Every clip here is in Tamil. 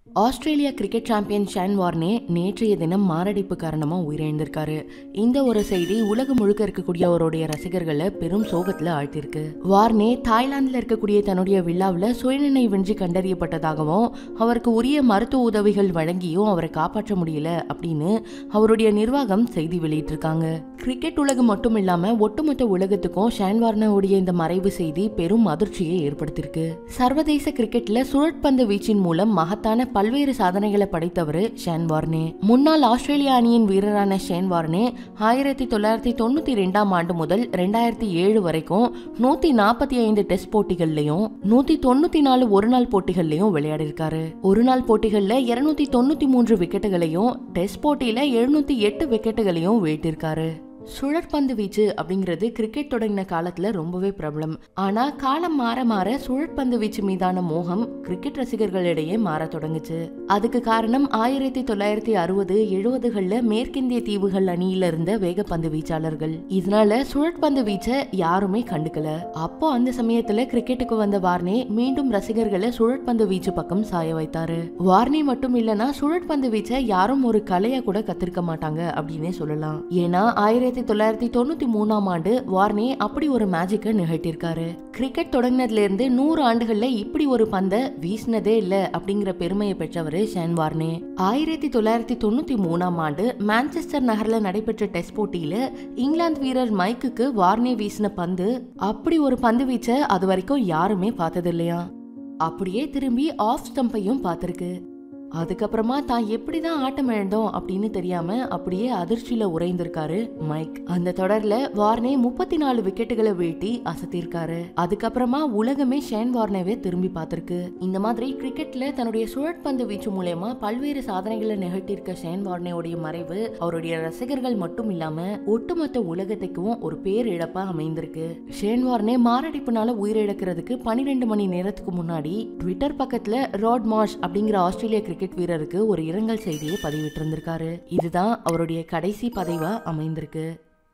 Australia cricket champion Shane Warne நேற்றைய தினம் மாரடைப்பு காரணமா உயிரிழந்திருக்காரு இந்த ஒரு செய்தி உலகம் முழுக்க இருக்கக்கூடிய அவருடைய ரசிகர்களை பெரும் சோகத்துல ஆழ்த்திருக்கு வார்னே தாய்லாந்துல இருக்கக்கூடிய தன்னுடைய விழாவில் சுயநினைவின்றி கண்டறியப்பட்டதாகவும் அவருக்கு உரிய மருத்துவ உதவிகள் வழங்கியும் அவரை காப்பாற்ற முடியல அப்படின்னு அவருடைய நிர்வாகம் செய்தி வெளியிட்டிருக்காங்க கிரிக்கெட் உலகம் மட்டும் இல்லாம ஒட்டுமொத்த உலகத்துக்கும் ஷான் வார்னோடைய இந்த மறைவு செய்தி பெரும் அதிர்ச்சியை ஏற்படுத்தியிருக்கு சர்வதேச கிரிக்கெட்ல சுழற்பந்து வீச்சின் மூலம் மகத்தான பல்வேறு சாதனைகளை படைத்தவர் ஷேன் வார்னே முன்னாள் ஆஸ்திரேலிய அணியின் வீரரான ஷேன் வார்னே ஆயிரத்தி தொள்ளாயிரத்தி தொண்ணூத்தி ரெண்டாம் ஆண்டு முதல் ரெண்டாயிரத்தி ஏழு வரைக்கும் நூத்தி நாற்பத்தி ஐந்து டெஸ்ட் போட்டிகள்லயும் நூத்தி தொண்ணூத்தி நாலு ஒரு நாள் போட்டிகள்லயும் விளையாடிருக்காரு ஒரு நாள் போட்டிகள்ல இருநூத்தி தொண்ணூத்தி மூன்று விக்கெட்டுகளையும் டெஸ்ட் போட்டியில எழுநூத்தி எட்டு விக்கெட்டுகளையும் வீழ்த்திருக்காரு சுழற்பந்து வீச்சு அப்படிங்கிறது கிரிக்கெட் தொடங்கின காலத்துல ரொம்பவே பிரபலம் ஆனா காலம் மாற மாற சுழற்பந்து வீச்சு மீதான மோகம் கிரிக்கெட் ரசிகர்களிடையே மாற தொடங்குச்சு அதுக்கு காரணம் ஆயிரத்தி தொள்ளாயிரத்தி அறுபது எழுபதுகள்ல மேற்கிந்திய தீவுகள் அணியில இருந்த வேகப்பந்து வீச்சாளர்கள் இதனால சுழற்பந்து வீச்சை யாருமே கண்டுக்கல அப்போ அந்த சமயத்துல கிரிக்கெட்டுக்கு வந்த வார்னே மீண்டும் ரசிகர்களை சுழற்பந்து வீச்சு பக்கம் சாய வைத்தாரு வார்னே மட்டும் இல்லனா சுழற்பந்து வீச்சை யாரும் ஒரு கலையா கூட கத்திருக்க மாட்டாங்க அப்படின்னே சொல்லலாம் ஏன்னா ஆயிரத்தி ஆயிரத்தி தொள்ளாயிரத்தி தொண்ணூத்தி மூணாம் ஆண்டு வார்னே அப்படி ஒரு மேஜிக்கை நிகழ்த்தியிருக்காரு கிரிக்கெட் தொடங்கினதுல இருந்து நூறு ஆண்டுகள்ல இப்படி ஒரு பந்தை வீசினதே இல்ல அப்படிங்கிற பெருமையை பெற்றவர் ஷேன் வார்னே ஆயிரத்தி தொள்ளாயிரத்தி தொண்ணூத்தி மூணாம் ஆண்டு மான்செஸ்டர் நகர்ல நடைபெற்ற டெஸ்ட் போட்டியில இங்கிலாந்து வீரர் மைக்குக்கு வார்னே வீசின பந்து அப்படி ஒரு பந்து வீச்ச அது வரைக்கும் யாருமே பார்த்தது இல்லையா அப்படியே திரும்பி ஆஃப் ஸ்டம்பையும் பார்த்திருக்கு அதுக்கப்புறமா தான் எப்படிதான் ஆட்டம் இழந்தோம் அப்படின்னு தெரியாம அப்படியே அதிர்ச்சியில உறைந்திருக்காரு மைக் அந்த தொடர்ல வார்னே முப்பத்தி நாலு விக்கெட்டுகளை வீழ்த்தி அசத்திருக்காரு அதுக்கப்புறமா உலகமே ஷேன் வார்னேவே திரும்பி பார்த்திருக்கு இந்த மாதிரி கிரிக்கெட்ல தன்னுடைய சுழற்பந்து வீச்சு மூலயமா பல்வேறு சாதனைகளை நிகழ்த்தியிருக்க ஷேன் வார்னேவுடைய மறைவு அவருடைய ரசிகர்கள் மட்டும் இல்லாம ஒட்டுமொத்த உலகத்துக்கும் ஒரு பேர் இழப்பா அமைந்திருக்கு ஷேன் வார்னே மாரடைப்புனால உயிரிழக்கிறதுக்கு பனிரெண்டு மணி நேரத்துக்கு முன்னாடி ட்விட்டர் பக்கத்துல ராட் மார்ஷ் அப்படிங்கிற ஆஸ்திரேலிய கிரிக்கெட் வீரருக்கு ஒரு இரங்கல் செய்தியை பதிவிட்டிருந்திருக்காரு இதுதான் அவருடைய கடைசி பதவியா அமைந்திருக்கு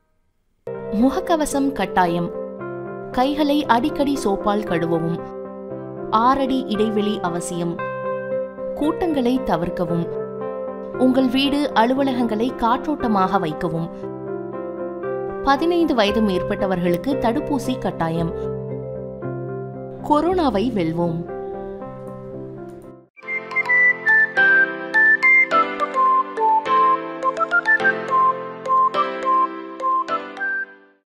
முகக்கவசம் கட்டாயம் கைகளை அடிக்கடி சோப்பால் கழுவவும் ஆறடி இடைவெளி அவசியம் கூட்டங்களை தவிர்க்கவும் உங்கள் வீடு அலுவலகங்களை காற்றோட்டமாக வைக்கவும் பதினைந்து வயது மேற்பட்டவர்களுக்கு தடுப்பூசி கட்டாயம் கொரோனாவை வெல்வோம்